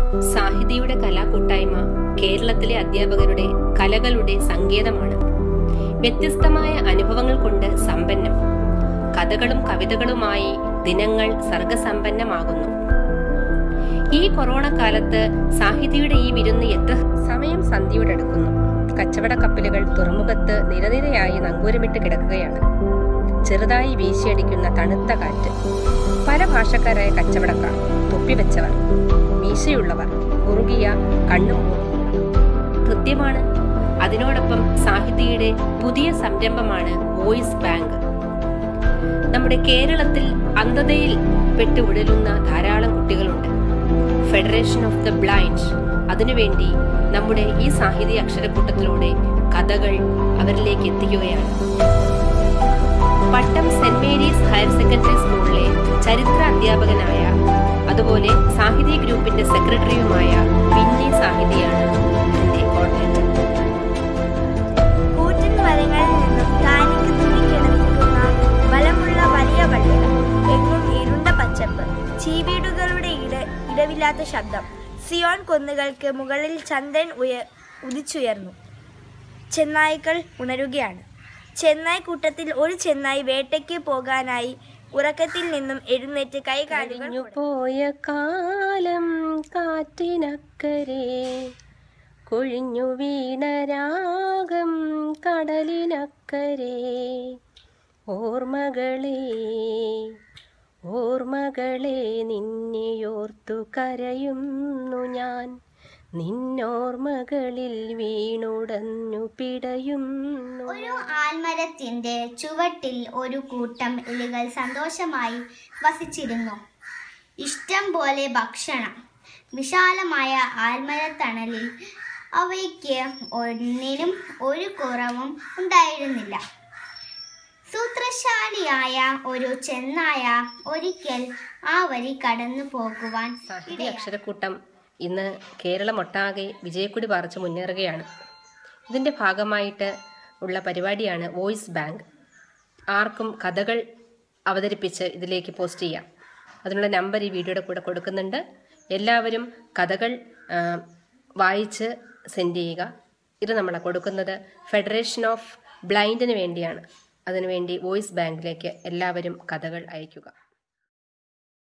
സാഹിതിയുടെ കലാകൂട്ടായ്മ കേരളത്തിലെ അധ്യാപകരുടെ കലകളുടെ സങ്കേതമാണ് വ്യത്യസ്തമായ അനുഭവങ്ങൾ കൊണ്ട് സമ്പന്നം കഥകളും കവിതകളുമായി ദിനങ്ങൾ സർഗസമ്പന്നമാകുന്നു ഈ കൊറോണ കാലത്ത് സാഹിതിയുടെ ഈ വിരുന്ന് എത്ര സമയം സന്ധ്യയോടടുക്കുന്നു കച്ചവട കപ്പലുകൾ തുറമുഖത്ത് നിരനിരയായി നങ്കൂരമിട്ട് കിടക്കുകയാണ് ചെറുതായി വീശിയടിക്കുന്ന തണുത്ത കാറ്റ് പല ഭാഷക്കാരായ കച്ചവടക്കാർ തൊപ്പിവെച്ചവർ മീശയുള്ളവർ കുറുകിയ കണ്ണും കൃത്യമാണ് അതിനോടൊപ്പം സാഹിതിയുടെ പുതിയ സംരംഭമാണ് വോയിസ് ബാങ്ക് നമ്മുടെ കേരളത്തിൽ അന്ധതയിൽ പെട്ട് ഉഴലുന്ന ധാരാളം കുട്ടികളുണ്ട് ഫെഡറേഷൻ ഓഫ് ദ ബ്ലൈൻഡ് അതിനുവേണ്ടി നമ്മുടെ ഈ സാഹിത്യ അക്ഷരക്കൂട്ടത്തിലൂടെ കഥകൾ അവരിലേക്ക് എത്തിക്കുകയാണ് Pattom Saint Mary's higher secondary സ്കൂളിലെ ചരിത്ര അധ്യാപകനായ അതുപോലെ സാഹിത്യ ഗ്രൂപ്പിന്റെ സെക്രട്ടറിയുമായ പിന്നി സാഹിതിയാണ് എന്റെ കോർഡിനേറ്റർ കൂറ്റൻ മരങ്ങളിൽ നിന്നും താനിക്ക് തൂങ്ങിക്കിടക്കുന്ന ബലമുള്ള വലിയ വള്ളികൾ എങ്ങും ഇരുണ്ട പച്ചപ്പ് ചീവീടുകളുടെ ഇട ഇടവില്ലാത്ത ശബ്ദം സിയോൺ കുന്നുകൾക്ക് മുകളിൽ ചന്ദ്രൻ ഉയ ഉദിച്ചുയർന്നു ചെന്നായ്ക്കൾ ഉണരുകയാണ് ചെന്നായ് കൂട്ടത്തിൽ ഒരു ചെന്നായി വേട്ടയ്ക്ക് പോകാനായി ഉറക്കത്തിൽ നിന്നും എഴുന്നേറ്റ് കൈകാലുകൾ കഴിഞ്ഞു പോയ കാലം കാറ്റിനക്കരെ കൊഴിഞ്ഞു വീണ രാഗം കടലിനക്കരെ ഓർമ്മകളെ ഓർമ്മകളെ നിന്നെയോർത്തു കരയുന്നു ഞാൻ നിന്നോർമ്മകളിൽ വീണുടഞ്ഞു പിടയുന്നു ഒരു ആൽമരത്തിന്റെ ചുവട്ടിൽ ഒരു കൂട്ടം എലികൾ സന്തോഷമായി വസിച്ചിരുന്നു ഇഷ്ടം പോലെ ഭക്ഷണം വിശാലമായ ആൽമരത്തണലിൽ അവയ്ക്ക് ഒന്നിനും ഒരു കുറവും ഉണ്ടായിരുന്നില്ല സൂത്രശാലിയായ ഒരു ചെന്നായ ഒരിക്കൽ ആ വഴി കടന്നു പോകുവാൻ സാഹിത്യ അക്ഷരക്കൂട്ടം ഇന്ന് കേരളമൊട്ടാകെ വിജയക്കൊടി പാറിച്ച് മുന്നേറുകയാണ് ഇതിൻ്റെ ഭാഗമായിട്ട് ഉള്ള പരിപാടിയാണ് വോയിസ് ബാങ്ക് ആർക്കും കഥകൾ അവതരിപ്പിച്ച് ഇതിലേക്ക് പോസ്റ്റ് ചെയ്യാം അതിനുള്ള നമ്പർ ഈ വീഡിയോയുടെ കൂടെ കൊടുക്കുന്നുണ്ട് എല്ലാവരും കഥകൾ ആ, വായിച്ച് സെൻഡ് ചെയ്യുക ഇത് നമ്മൾ കൊടുക്കുന്നത് ഫെഡറേഷൻ ഓഫ് ബ്ലൈൻഡിന് വേണ്ടിയാണ് അതിനുവേണ്ടി വോയിസ് ബാങ്കിലേക്ക് എല്ലാവരും കഥകൾ അയയ്ക്കുക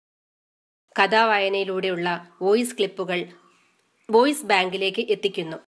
കഥാവായനയിലൂടെയുള്ള വോയിസ് ക്ലിപ്പുകൾ വോയിസ് ബാങ്കിലേക്ക് എത്തിക്കുന്നു